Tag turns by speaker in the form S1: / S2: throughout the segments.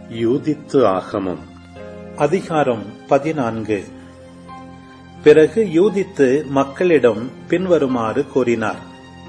S1: யூதித்து ஆகமம் அதிகாரம் பதினான்கு பிறகு யூதித்து மக்களிடம் பின்வருமாறு கூறினார்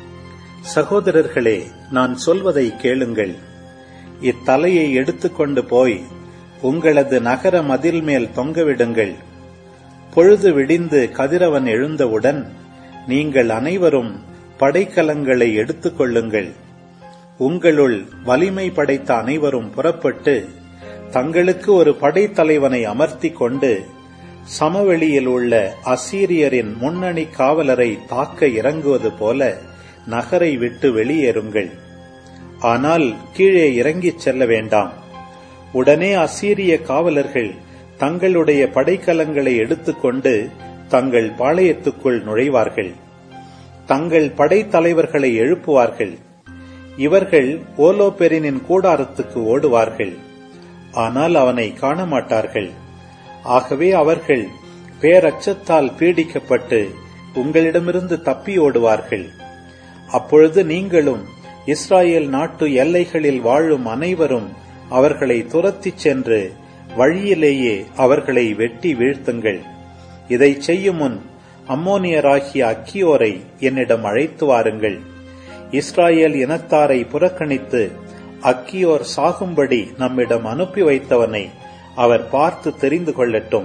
S1: சகோதரர்களே நான் சொல்வதை கேளுங்கள் இத்தலையை எடுத்துக்கொண்டு போய் உங்களது நகர மதில் மேல் தொங்கவிடுங்கள் பொழுது விடிந்து கதிரவன் எழுந்தவுடன் நீங்கள் அனைவரும் படைக்கலங்களை எடுத்துக் கொள்ளுங்கள் உங்களுள் வலிமை படைத்த அனைவரும் புறப்பட்டு தங்களுக்கு ஒரு படைத்தலைவனை அமர்த்திக் கொண்டு சமவெளியில் உள்ள அசீரியரின் முன்னணி காவலரை தாக்க இறங்குவது போல நகரை விட்டு வெளியேறுங்கள் ஆனால் கீழே இறங்கிச் செல்ல வேண்டாம் உடனே அசீரிய காவலர்கள் தங்களுடைய படைக்கலங்களை எடுத்துக்கொண்டு தங்கள் பாளையத்துக்குள் நுழைவார்கள் தங்கள் படைத்தலைவர்களை எழுப்புவார்கள் இவர்கள் ஓலோபெரினின் கூடாரத்துக்கு ஓடுவார்கள் ஆனால் அவனை காண மாட்டார்கள் ஆகவே அவர்கள் பேரச்சத்தால் பீடிக்கப்பட்டு உங்களிடமிருந்து தப்பி ஓடுவார்கள் அப்பொழுது நீங்களும் இஸ்ராயேல் நாட்டு எல்லைகளில் வாழும் அனைவரும் அவர்களை துரத்திச் சென்று வழியிலேயே அவர்களை வெட்டி வீழ்த்துங்கள் இதை செய்யும் முன் அம்மோனியராகிய அக்கியோரை என்னிடம் அழைத்து வாருங்கள் இஸ்ராயேல் இனத்தாரை புறக்கணித்து அக்கியோர் சாகும்படி நம்மிடம் அனுப்பி வைத்தவனை அவர் பார்த்து தெரிந்து கொள்ளட்டும்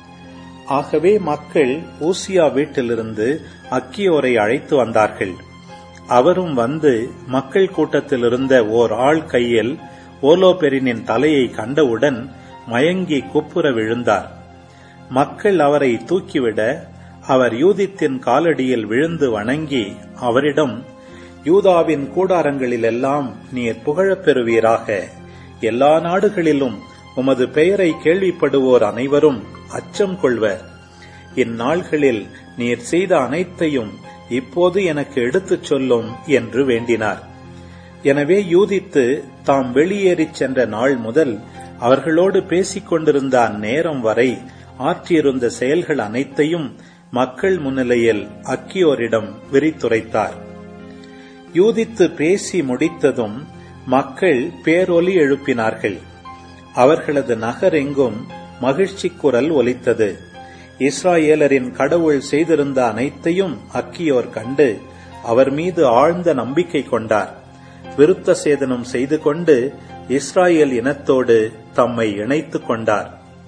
S1: ஆகவே மக்கள் ஊசியா வீட்டிலிருந்து அக்கியோரை அழைத்து வந்தார்கள் அவரும் வந்து மக்கள் கூட்டத்தில் இருந்த ஓர் ஆள் கையில் ஓலோபெரினின் தலையை கண்டவுடன் மயங்கி குப்புற விழுந்தார் மக்கள் அவரை தூக்கிவிட அவர் யூதித்தின் காலடியில் விழுந்து வணங்கி அவரிடம் யூதாவின் கூடாரங்களிலெல்லாம் நீர் புகழப் பெறுவீராக எல்லா நாடுகளிலும் உமது பெயரை கேள்விப்படுவோர் அனைவரும் அச்சம் கொள்வர் இந்நாள்களில் நீர் செய்த அனைத்தையும் இப்போது எனக்கு எடுத்துச் சொல்லும் என்று வேண்டினார் எனவே யூதித்து தாம் வெளியேறிச் சென்ற நாள் முதல் அவர்களோடு பேசிக் கொண்டிருந்த அந்நேரம் வரை ஆற்றியிருந்த செயல்கள் அனைத்தையும் மக்கள் முன்னிலையில் அக்கியோரிடம் விரித்துரைத்தார் யூதித்து பேசி முடித்ததும் மக்கள் பேரொலி எழுப்பினார்கள் அவர்களது நகரெங்கும் மகிழ்ச்சி குரல் ஒலித்தது இஸ்ராயேலரின் கடவுள் செய்திருந்த அனைத்தையும் அக்கியோர் கண்டு அவர் மீது ஆழ்ந்த நம்பிக்கை கொண்டார் விருத்த சேதனம் செய்து கொண்டு இஸ்ராயேல் இனத்தோடு தம்மை இணைத்துக் கொண்டார்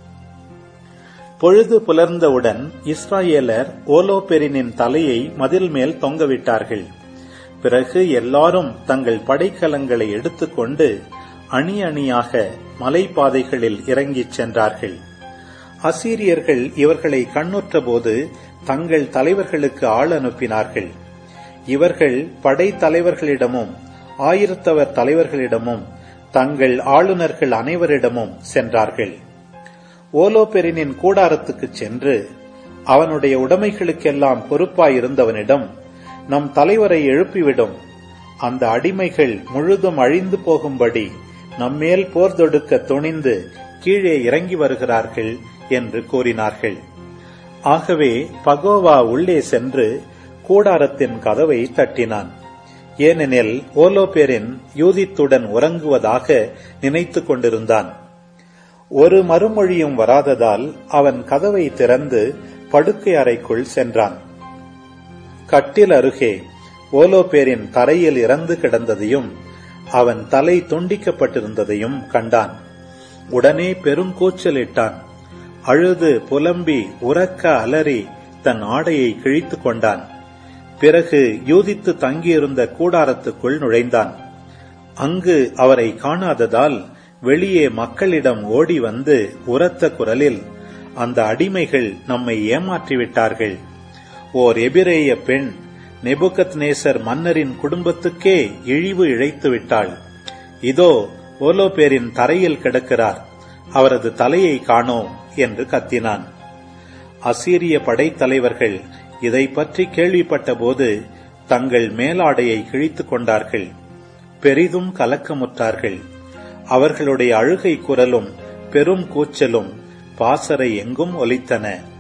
S1: பொழுது புலர்ந்தவுடன் இஸ்ராயேலர் ஓலோபெரினின் தலையை மதில் மேல் தொங்கவிட்டார்கள் பிறகு எல்லாரும் தங்கள் படைக்கலங்களை எடுத்துக்கொண்டு அணி அணியாக மலைப்பாதைகளில் இறங்கிச் சென்றார்கள் அசீரியர்கள் இவர்களை கண்ணுற்றபோது தங்கள் தலைவர்களுக்கு ஆள் அனுப்பினார்கள் இவர்கள் படை தலைவர்களிடமும் ஆயிரத்தவர் தலைவர்களிடமும் தங்கள் ஆளுநர்கள் அனைவரிடமும் சென்றார்கள் ஓலோபெரினின் கூடாரத்துக்கு சென்று அவனுடைய உடைமைகளுக்கெல்லாம் பொறுப்பாயிருந்தவனிடம் நம் தலைவரை எழுப்பிவிடும் அந்த அடிமைகள் முழுதும் அழிந்து போகும்படி நம்மேல் போர் தொடுக்க துணிந்து கீழே இறங்கி வருகிறார்கள் என்று கூறினார்கள் ஆகவே பகோவா உள்ளே சென்று கூடாரத்தின் கதவை தட்டினான் ஏனெனில் ஓலோபேரின் யூதித்துடன் உறங்குவதாக நினைத்துக் கொண்டிருந்தான் ஒரு மறுமொழியும் வராததால் அவன் கதவை திறந்து படுக்கை அறைக்குள் சென்றான் கட்டில் அருகே ஓலோபேரின் தரையில் இறந்து கிடந்ததையும் அவன் தலை துண்டிக்கப்பட்டிருந்ததையும் கண்டான் உடனே பெருங்கூச்சலிட்டான் அழுது புலம்பி உறக்க அலறி தன் ஆடையை கிழித்துக் கொண்டான் பிறகு யூதித்து தங்கியிருந்த கூடாரத்துக்குள் நுழைந்தான் அங்கு அவரை காணாததால் வெளியே மக்களிடம் ஓடி வந்து உரத்த குரலில் அந்த அடிமைகள் நம்மை ஏமாற்றிவிட்டார்கள் ஓர் எபிரேய பெண் நெபுகத் நேசர் மன்னரின் குடும்பத்துக்கே இழிவு இழைத்து விட்டாள் இதோ ஓலோபேரின் தரையில் கிடக்கிறார் அவரது தலையை காணோம் என்று கத்தினான் அசீரிய படைத்தலைவர்கள் இதை பற்றி கேள்விப்பட்டபோது தங்கள் மேலாடையை கிழித்துக் கொண்டார்கள் பெரிதும் கலக்கமுற்றார்கள் அவர்களுடைய அழுகை குரலும் பெரும் கூச்சலும் பாசறை எங்கும் ஒலித்தன